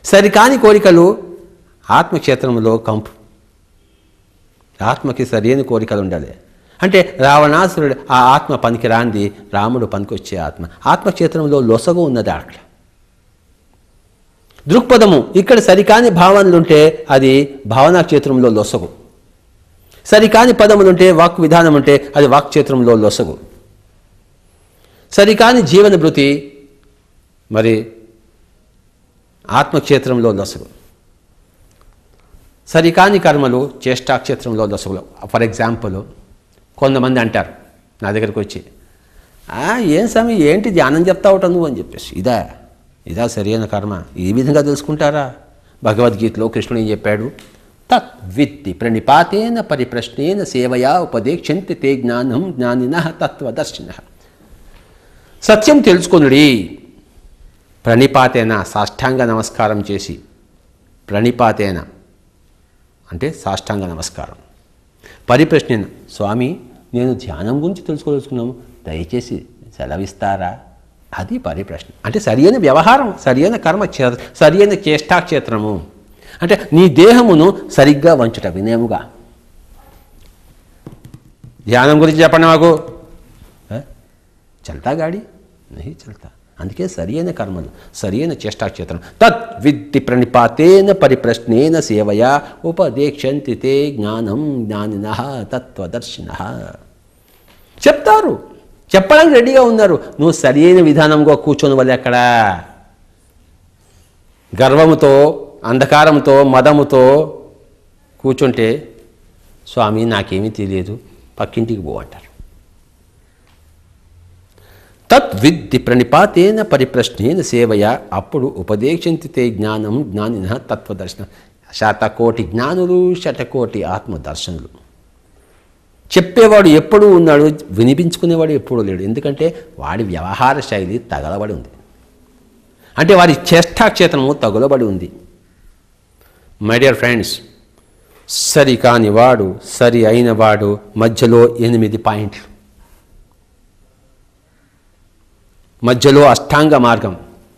సరికాని కోరికలు ఆత్మక్షేత్రంలో కంపు ఆత్మకి సరైన కోరికలు ఉండాలి అంటే రావణాసురుడు ఆ ఆత్మ పనికి రాంది రాముడు పనికొచ్చే ఆత్మ ఆత్మక్షేత్రంలో లొసగు ఉన్నది అక్కడ దృక్పథము ఇక్కడ సరికాని భావనలుంటే అది భావనా క్షేత్రంలో లొసగు సరికాని పదములుంటే వాక్ విధానం ఉంటే అది వాక్ క్షేత్రంలో లొసగు సరికాని జీవన భృతి మరి ఆత్మక్షేత్రంలో లొసగు సరికాని కర్మలు చేష్టాక్షేత్రంలో లొసగులు ఫర్ ఎగ్జాంపుల్ కొంతమంది అంటారు నా దగ్గరికి వచ్చి "ఆ, ఏం స్వామి ఏంటి ధ్యానం చెప్తా ఉంటావు నువ్వు అని చెప్పేసి ఇదా ఇదా సరైన కర్మ ఈ విధంగా తెలుసుకుంటారా భగవద్గీతలో కృష్ణుడు ఏం చెప్పాడు తత్ విత్తి ప్రణిపాతేన పరిప్రశ్నేన సేవయా ఉపదేక్షంతి తే జ్ఞానం జ్ఞానిన తత్వదర్శిన సత్యం తెలుసుకొనుడి ప్రణిపాతేన సాష్టాంగ నమస్కారం చేసి ప్రణిపాతేన అంటే సాష్టాంగ నమస్కారం పరిప్రశ్న స్వామి నేను ధ్యానం గురించి తెలుసుకోదలుచుకున్నాము దయచేసి సెలవిస్తారా అది పరిప్రశ్న అంటే సరియైన వ్యవహారం సరియైన కర్మ క్షే- సరియైన చేష్టాక్షేత్రము అంటే నీ దేహమును సరిగ్గా వంచుట వినేముగా ధ్యానం గురించి చెప్పండి మాకు ఏ? చల్తా గాడి నహి చల్తా అందుకే సరియైన కర్మలు సరియైన చేష్టాక్షేత్రం తత్ విద్ధి ప్రణిపాతేన పరిప్రశ్నేన సేవయా ఉపదేక్షంతి తే జ్ఞానం జ్ఞానిన తత్వదర్శిన చెప్తారు చెప్పడానికి రెడీగా ఉన్నారు నువ్వు సరియైన విధానంగా కూర్చొని వాళ్ళు ఎక్కడ గర్వముతో అంధకారంతో మదముతో కూర్చుంటే స్వామి నాకేమీ తెలియదు పక్కింటికి పో అంటారు తద్విద్ధి ప్రణిపాతేన పరిప్రశ్నేన సేవయ అప్పుడు ఉపదేశంతి తే జ్ఞానం జ్ఞానిన తత్వదర్శనం శతకోటి జ్ఞానులు శతకోటి ఆత్మదర్శనులు చెప్పేవాడు ఎప్పుడూ ఉన్నాడు వినిపించుకునేవాడు ఎప్పుడూ లేడు ఎందుకంటే వాడి వ్యవహార శైలి తగలబడి ఉంది అంటే వారి చేష్టాక్షేత్రము తగులబడి ఉంది మై డియర్ ఫ్రెండ్స్ సరి కాని వాడు సరి అయిన వాడు మధ్యలో ఎనిమిది పాయింట్లు మధ్యలో అష్టాంగ మార్గం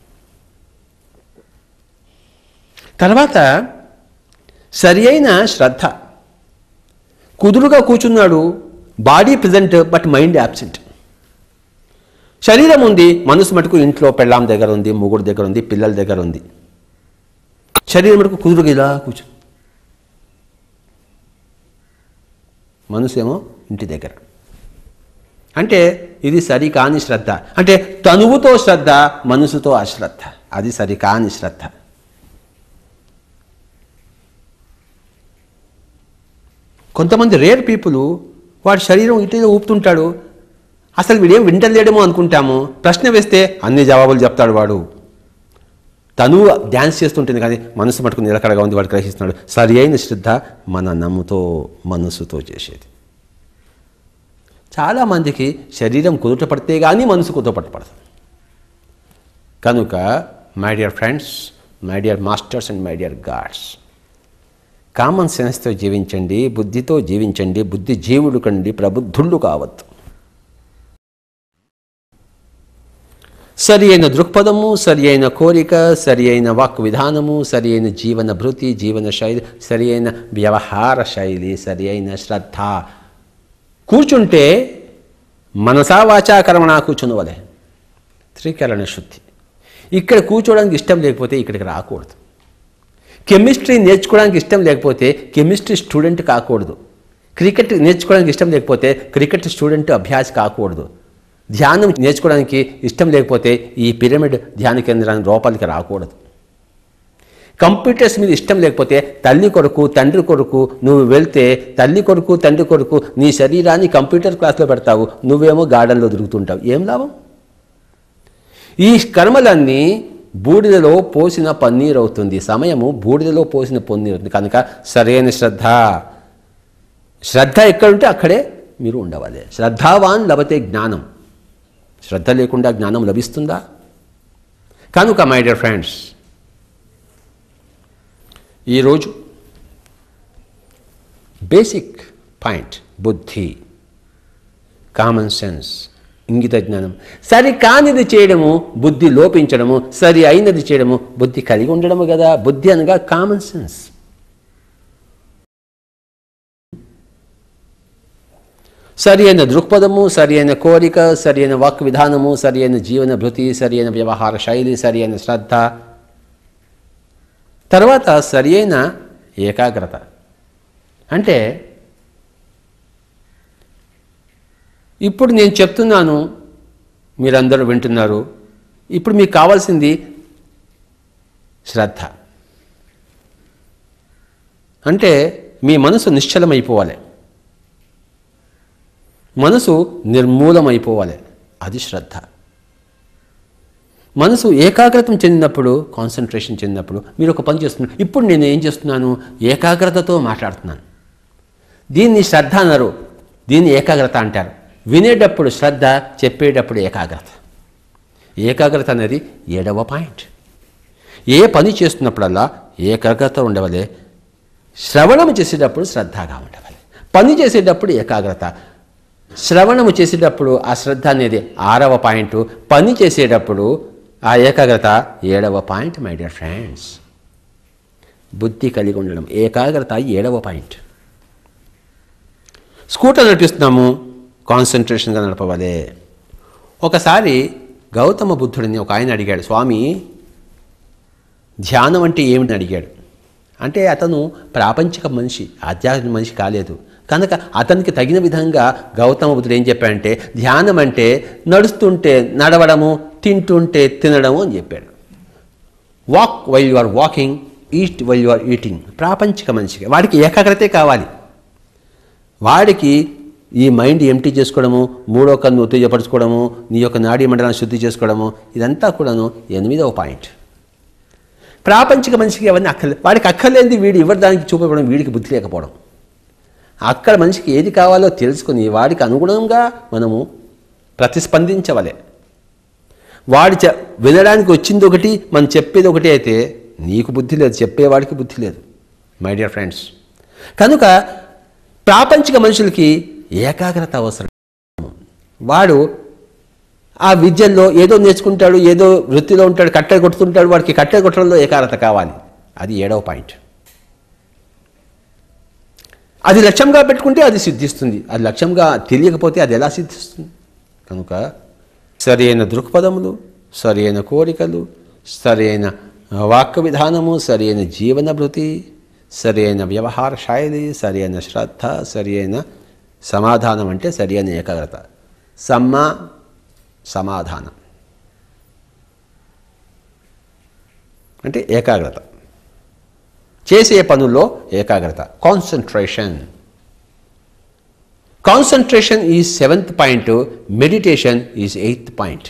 తర్వాత సరి అయిన శ్రద్ధ కుదురుగా కూర్చున్నాడు body present but mind absent శరీరం ఉంది మనసు మటుకు ఇంట్లో పెళ్ళాం దగ్గర ఉంది మొగుడు దగ్గర ఉంది పిల్లల దగ్గర ఉంది శరీరం మటుకు కుదురుగా ఇలా కూర్చు మనసు ఏమో ఇంటి దగ్గర అంటే ఇది సరికాని శ్రద్ధ అంటే తనువుతో శ్రద్ధ మనసుతో అశ్రద్ధ అది సరికాని శ్రద్ధ కొంతమంది రేర్ పీపుల్ వాడి శరీరం ఇటు ఊపుతుంటాడు అసలు వీడేం వింటలేడేమో అనుకుంటాము ప్రశ్న వేస్తే అన్ని జవాబులు చెప్తాడు వాడు తను డ్యాన్స్ చేస్తుంటుంది కానీ మనసు మటుకు నిలకడగా ఉంది వాడు గ్రహిస్తున్నాడు సరి అయిన శ్రద్ధ మన నమ్ముతో మనసుతో చేసేది చాలామందికి శరీరం కుదుట పడితే కానీ మనసు కుదుట పడదు కనుక my dear friends my dear masters and my dear gods common సెన్స్తో జీవించండి బుద్ధితో జీవించండి బుద్ధి జీవుడు కండి ప్రబుద్ధుళ్ళు కావద్దు సరి అయిన దృక్పథము సరి అయిన కోరిక సరి అయిన వాక్ విధానము సరి అయిన జీవన భృతి జీవన శైలి సరి అయిన వ్యవహార శైలి సరి అయిన శ్రద్ధ కూర్చుంటే మనసా వాచా కర్మణ కూర్చునవలే త్రికరణ శుద్ధి ఇక్కడ కూర్చోవడానికి ఇష్టం లేకపోతే ఇక్కడికి రాకూడదు కెమిస్ట్రీ నేర్చుకోవడానికి ఇష్టం లేకపోతే కెమిస్ట్రీ స్టూడెంట్ కాకూడదు క్రికెట్ నేర్చుకోవడానికి ఇష్టం లేకపోతే క్రికెట్ స్టూడెంట్ అభ్యాసి కాకూడదు ధ్యానం నేర్చుకోవడానికి ఇష్టం లేకపోతే ఈ పిరమిడ్ ధ్యాన కేంద్రానికి లోపలికి రాకూడదు కంప్యూటర్స్ మీద ఇష్టం లేకపోతే తల్లి కొరకు తండ్రి కొరకు నువ్వు వెళ్తే తల్లి కొరకు తండ్రి కొరకు నీ శరీరాన్ని కంప్యూటర్ క్లాస్లో పెడతావు నువ్వేమో గార్డెన్లో తిరుగుతుంటావు ఏం లాభం ఈ కర్మలన్నీ బూడిదలో పోసిన పన్నీరు అవుతుంది సమయము బూడిదలో పోసిన పన్నీరు అవుతుంది కనుక సరైన శ్రద్ధ శ్రద్ధ ఎక్కడుంటే అక్కడే మీరు ఉండవాలి శ్రద్ధావాన్ లభతే జ్ఞానం శ్రద్ధ లేకుండా జ్ఞానం లభిస్తుందా కనుక మై డియర్ ఫ్రెండ్స్ ఈరోజు బేసిక్ పాయింట్ బుద్ధి కామన్ సెన్స్ ఇంగిత జ్ఞానం సరి కానిది చేయడము బుద్ధి లోపించడము సరి అయినది చేయడము బుద్ధి కలిగి ఉండడము కదా బుద్ధి అనగా కామన్ సెన్స్ సరి అయిన దృక్పథము సరి అయిన కోరిక సరి అయిన వాక్ విధానము సరి అయిన జీవన భృతి సరి అయిన వ్యవహార శైలి సరి అయిన శ్రద్ధ తర్వాత సరి అయిన ఏకాగ్రత అంటే ఇప్పుడు నేను చెప్తున్నాను మీరందరూ వింటున్నారు ఇప్పుడు మీకు కావాల్సింది శ్రద్ధ అంటే మీ మనసు నిశ్చలమైపోవాలి మనసు నిర్మూలమైపోవాలి అది శ్రద్ధ మనసు ఏకాగ్రతం చెందినప్పుడు కాన్సన్ట్రేషన్ చెందినప్పుడు మీరు ఒక పని చేస్తున్నారు ఇప్పుడు నేను ఏం చేస్తున్నాను ఏకాగ్రతతో మాట్లాడుతున్నాను దీన్ని శ్రద్ధ అన్నారు దీన్ని ఏకాగ్రత అంటారు వినేటప్పుడు శ్రద్ధ చెప్పేటప్పుడు ఏకాగ్రత ఏకాగ్రత అనేది ఏడవ పాయింట్ ఏ పని చేస్తున్నప్పుడల్లా ఏకాగ్రత ఉండవలే శ్రవణం చేసేటప్పుడు శ్రద్ధగా ఉండవాలి పని చేసేటప్పుడు ఏకాగ్రత శ్రవణము చేసేటప్పుడు ఆ శ్రద్ధ అనేది ఆరవ పాయింట్ పని చేసేటప్పుడు ఆ ఏకాగ్రత ఏడవ పాయింట్ మై డియర్ ఫ్రెండ్స్ బుద్ధి కలిగి ఉండడం ఏకాగ్రత ఏడవ పాయింట్ స్కూటర్ నడిపిస్తున్నాము కాన్సన్ట్రేషన్గా నడపవాలి ఒకసారి గౌతమ బుద్ధుడిని ఒక ఆయన అడిగాడు స్వామి ధ్యానం అంటే ఏమిటి అడిగాడు అంటే అతను ప్రాపంచిక మనిషి ఆధ్యాత్మిక మనిషి కాలేదు కనుక అతనికి తగిన విధంగా గౌతమ బుద్ధుడు ఏం చెప్పాడంటే ధ్యానం అంటే నడుస్తుంటే నడవడము తింటుంటే తినడము అని చెప్పాడు walk while you are walking eat while you are eating ప్రాపంచిక మనిషికి వాడికి ఏకాగ్రతే కావాలి వాడికి ఈ మైండ్ ఎంటీ చేసుకోవడము మూడో కన్ను ఉత్తేజపరచుకోవడము నీ యొక్క నాడీ మండలాన్ని శుద్ధి చేసుకోవడము ఇదంతా కూడాను ఎనిమిదవ పాయింట్ ప్రాపంచిక మనిషికి అవన్నీ అక్కర్లే వాడికి అక్కర్లేనిది వీడు ఎవరి దానికి చూపడం వీడికి బుద్ధి లేకపోవడం అక్కడ మనిషికి ఏది కావాలో తెలుసుకుని వాడికి అనుగుణంగా మనము ప్రతిస్పందించవలే వాడి చె వినడానికి వచ్చింది ఒకటి మనం చెప్పేది ఒకటి అయితే నీకు బుద్ధి లేదు చెప్పేవాడికి బుద్ధి లేదు మై డియర్ ఫ్రెండ్స్ కనుక ప్రాపంచిక మనుషులకి ఏకాగ్రత అవసరం వాడు ఆ విద్యల్లో ఏదో నేర్చుకుంటాడు ఏదో వృత్తిలో ఉంటాడు కట్టె కొడుతుంటాడు వాడికి కట్టె కొట్టడంలో ఏకాగ్రత కావాలి అది ఏడవ పాయింట్ అది లక్ష్యంగా పెట్టుకుంటే అది సిద్ధిస్తుంది అది లక్ష్యంగా తెలియకపోతే అది ఎలా సిద్ధిస్తుంది కనుక సరి అయిన దృక్పథములు సరి అయిన కోరికలు సరి అయిన వాక్య విధానము సరి అయిన జీవన భృతి సరి అయిన వ్యవహార శైలి సరి అయిన శ్రద్ధ సరి అయిన సమాధానం అంటే సరి అయిన ఏకాగ్రత సమ్మ సమాధానం అంటే ఏకాగ్రత చేసే పనుల్లో ఏకాగ్రత concentration concentration is seventh point meditation is eighth point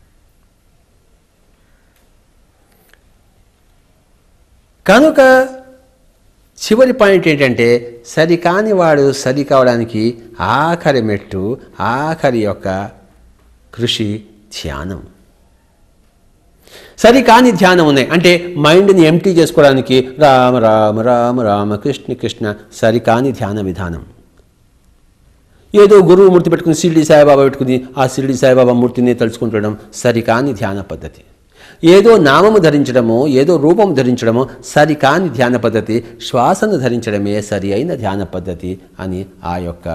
కనుక చివరి పాయింట్ ఏంటంటే సరికాని వాడు సరి కావడానికి ఆఖరి మెట్టు ఆఖరి యొక్క కృషి ధ్యానం సరికాని ధ్యానం ఉన్నాయి అంటే మైండ్ని ఎంటీ చేసుకోవడానికి రామ రామ రామ రామ కృష్ణ కృష్ణ సరికాని ధ్యాన విధానం ఏదో గురువు మూర్తి పెట్టుకుని షిరిడి సాయిబాబా పెట్టుకుని ఆ షిరిడి సాయిబాబా మూర్తిని తలుచుకుంటడం సరికాని ధ్యాన పద్ధతి ఏదో నామము ధరించడమో ఏదో రూపం ధరించడమో సరికాని ధ్యాన పద్ధతి శ్వాసను ధరించడమే సరి అయిన ధ్యాన పద్ధతి అని ఆ యొక్క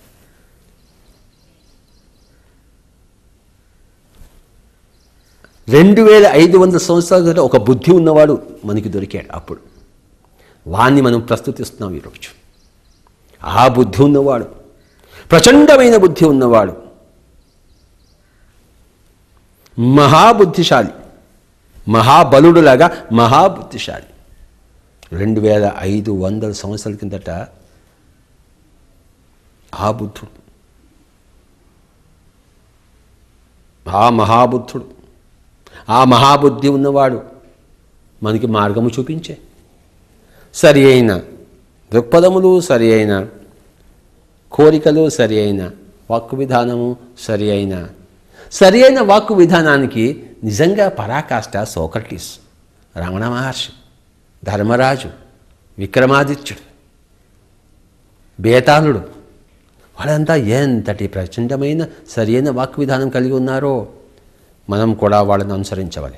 రెండు వేల ఐదు వందల సంవత్సరాల క్రితం ఒక బుద్ధి ఉన్నవాడు మనకి దొరికాడు అప్పుడు వాణ్ణి మనం ప్రస్తుతిస్తున్నాం ఈరోజు ఆ బుద్ధి ఉన్నవాడు ప్రచండమైన బుద్ధి ఉన్నవాడు మహాబుద్ధిశాలి మహాబలుడులాగా మహాబుద్ధిశాలి రెండు వేల ఐదు వందల సంవత్సరాల కిందట ఆ బుద్ధుడు ఆ మహాబుద్ధుడు ఆ మహాబుద్ధి ఉన్నవాడు మనకి మార్గము చూపించే సరి అయిన దృక్పథములు సరి అయిన కోరికలు సరి అయిన వాక్కు విధానము సరి అయిన సరి అయిన వాక్కు విధానానికి నిజంగా పరాకాష్ట సోక్రటీస్ రమణ మహర్షి ధర్మరాజు విక్రమాదిత్యుడు బేతాళుడు వాళ్ళంతా ఎంతటి ప్రచండమైన సరైన వాక్ విధానం కలిగి ఉన్నారో మనం కూడా వాళ్ళని అనుసరించవాలి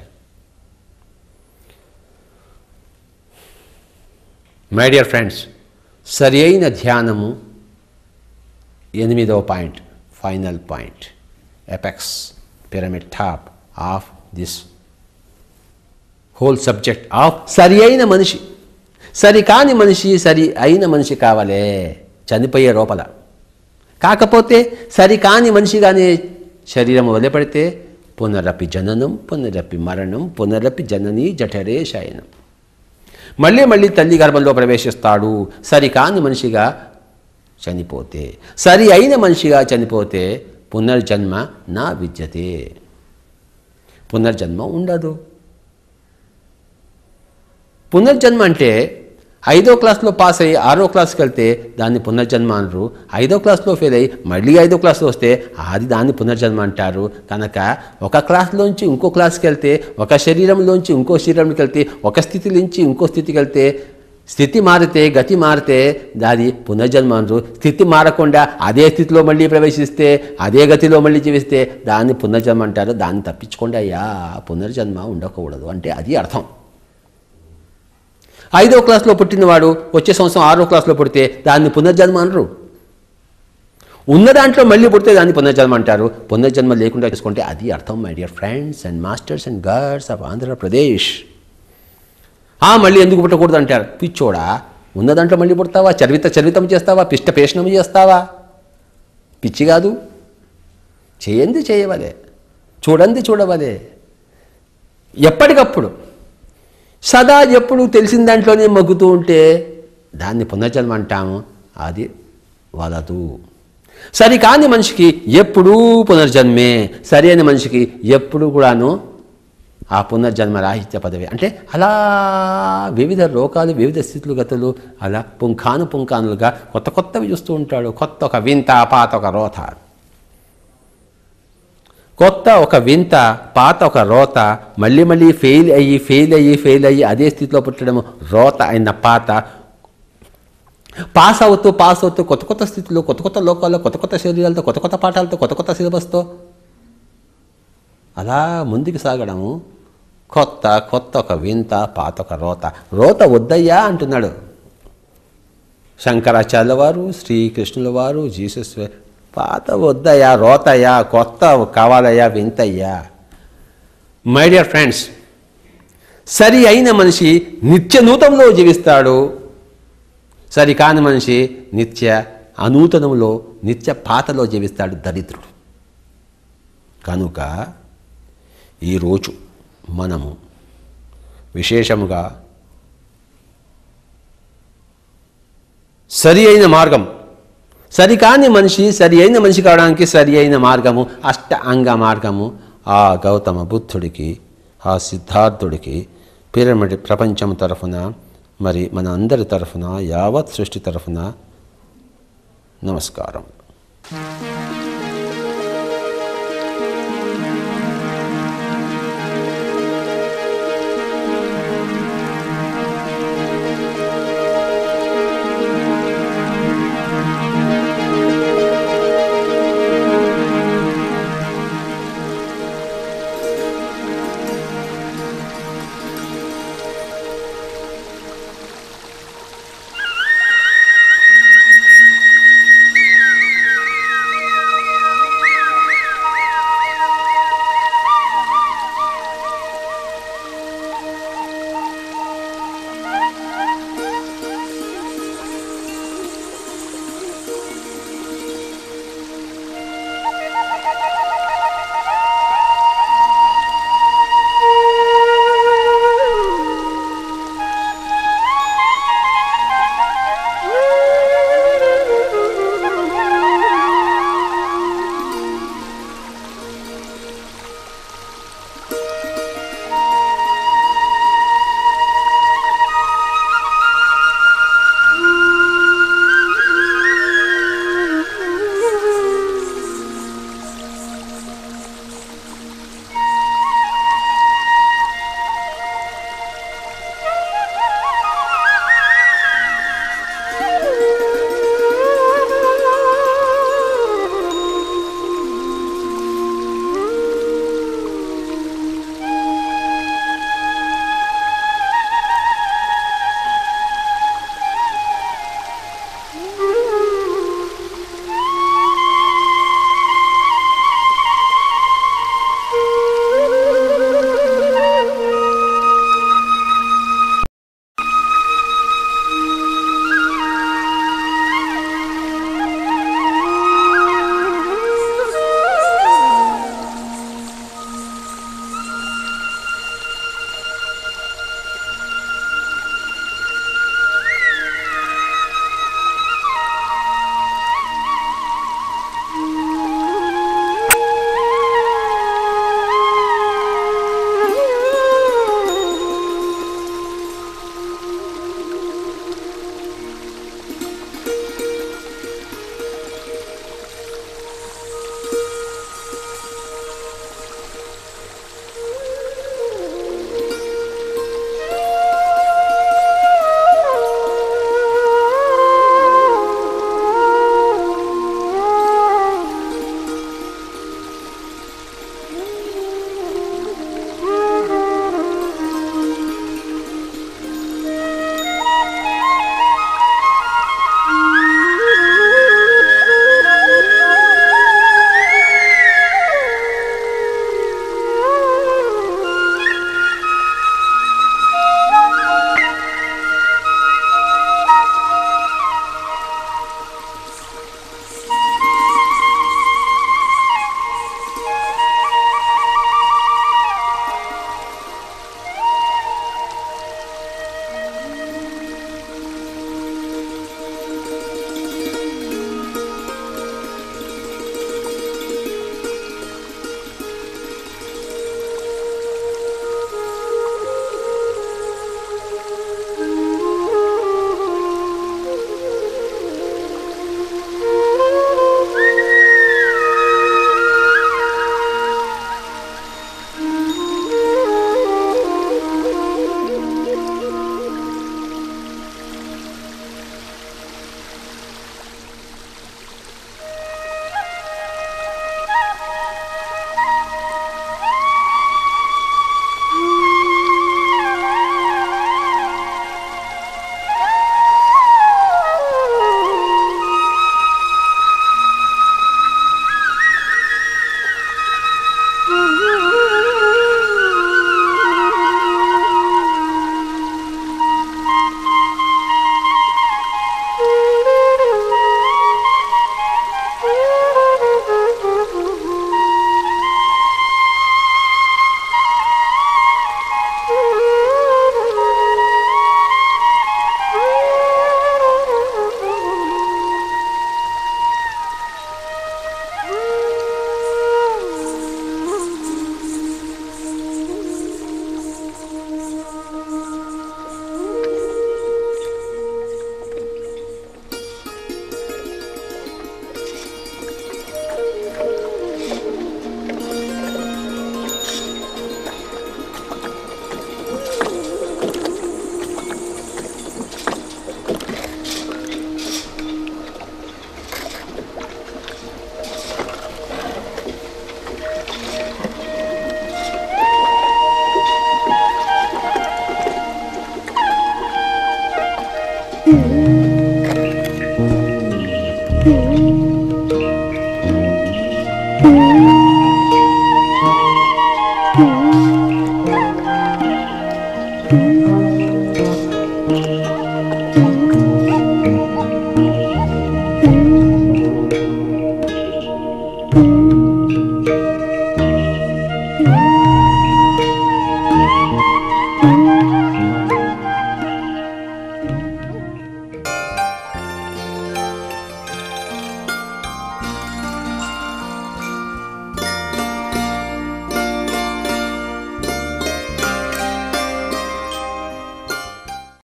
మై డియర్ ఫ్రెండ్స్ సరి అయిన ధ్యానము ఎనిమిదవ point final point apex pyramid top of this whole subject of సరి అయిన మనిషి సరి కాని మనిషి సరి అయిన మనిషి కావాలే చనిపోయే లోపల కాకపోతే సరి కాని మనిషిగానే శరీరం వదిలిపెడితే పునరపి జననం పునరపి మరణం పునరపి జనని జఠరే శయనం మళ్ళీ మళ్ళీ తల్లి గర్భంలో ప్రవేశిస్తాడు సరి కాని మనిషిగా చనిపోతే సరి అయిన మనిషిగా చనిపోతే పునర్జన్మ నా విద్యతే పునర్జన్మ ఉండదు పునర్జన్మ అంటే ఐదో క్లాస్లో పాస్ అయ్యి ఆరో క్లాస్కి వెళ్తే దాన్ని పునర్జన్మ అనరు ఐదో క్లాస్లో ఫెయిల్ అయ్యి మళ్ళీ ఐదో క్లాస్లో వస్తే అది దాన్ని పునర్జన్మ అంటారు కనుక ఒక క్లాస్లోంచి ఇంకో క్లాస్కి వెళ్తే ఒక శరీరంలోంచి ఇంకో శరీరంకి వెళ్తే ఒక స్థితి నుంచి ఇంకో స్థితికి వెళ్తే స్థితి మారితే గతి మారితే దాది పునర్జన్మ అనరు స్థితి మారకుండా అదే స్థితిలో మళ్ళీ ప్రవేశిస్తే అదే గతిలో మళ్ళీ జీవిస్తే దాన్ని పునర్జన్మ అంటారు దాన్ని తప్పించుకోండి అయ్యా పునర్జన్మ ఉండకూడదు అంటే అది అర్థం ఐదో క్లాస్లో పుట్టినవాడు వచ్చే సంవత్సరం ఆరో క్లాస్లో పుడితే దాన్ని పునర్జన్మ అనరు ఉన్న దాంట్లో మళ్ళీ పుడితే దాన్ని పునర్జన్మ అంటారు పునర్జన్మ లేకుండా చేసుకుంటే అది అర్థం my dear friends and masters and girls of Andhra Pradesh ఆ మళ్ళీ ఎందుకు పుట్టకూడదు అంటారు పిచ్చోడా ఉన్న దాంట్లో మళ్ళీ పుడతావా చరివిత చరివితం చేస్తావా పిష్ట పేషణం చేస్తావా పిచ్చి కాదు చేయంది చేయవలే చూడండి చూడవలే ఎప్పటికప్పుడు సదా ఎప్పుడు తెలిసిన దాంట్లోనే మగ్గుతూ ఉంటే దాన్ని పునర్జన్మ అంటాము అది వలదు సరి కాని మనిషికి ఎప్పుడూ పునర్జన్మే సరి అయిన మనిషికి ఎప్పుడు కూడాను ఆ పునర్జన్మ రాహిత్య పదవి అంటే అలా వివిధ లోకాలు వివిధ స్థితులు గతులు అలా పుంఖాను పుంఖానులుగా కొత్త కొత్తవి చూస్తూ ఉంటాడు కొత్త ఒక వింత పాత ఒక రోత కొత్త ఒక వింత పాత ఒక రోత మళ్ళీ మళ్ళీ ఫెయిల్ అయ్యి ఫెయిల్ అయ్యి ఫెయిల్ అయ్యి అదే స్థితిలో పుట్టడం రోత అయిన పాత పాస్ అవుతూ పాస్ అవుతూ కొత్త కొత్త స్థితిలో కొత్త కొత్త లోకాల్లో కొత్త కొత్త శరీరాలతో కొత్త కొత్త పాఠాలతో కొత్త కొత్త సిలబస్తో అలా ముందుకు సాగడము కొత్త కొత్త ఒక వింత పాత ఒక రోత రోత వద్దయ్యా అంటున్నాడు శంకరాచార్యుల వారు శ్రీకృష్ణుల వారు జీసస్ పాత వద్దయ్యా రోతయ్యా కొత్త కావాలయ్యా వింతయ్యా మై డియర్ ఫ్రెండ్స్ సరి అయిన మనిషి నిత్య నూతంలో జీవిస్తాడు సరి కాని మనిషి నిత్య అనూతనంలో నిత్య పాతలో జీవిస్తాడు దరిద్రుడు కనుక ఈరోజు మనము విశేషముగా సరి అయిన మార్గం సరికాని మనిషి సరి అయిన మనిషి కావడానికి సరి అయిన మార్గము అష్ట అంగ మార్గము ఆ గౌతమ బుద్ధుడికి ఆ సిద్ధార్థుడికి పిరమిడ్ ప్రపంచం తరఫున మరి మన అందరి తరఫున యావత్ సృష్టి తరఫున నమస్కారం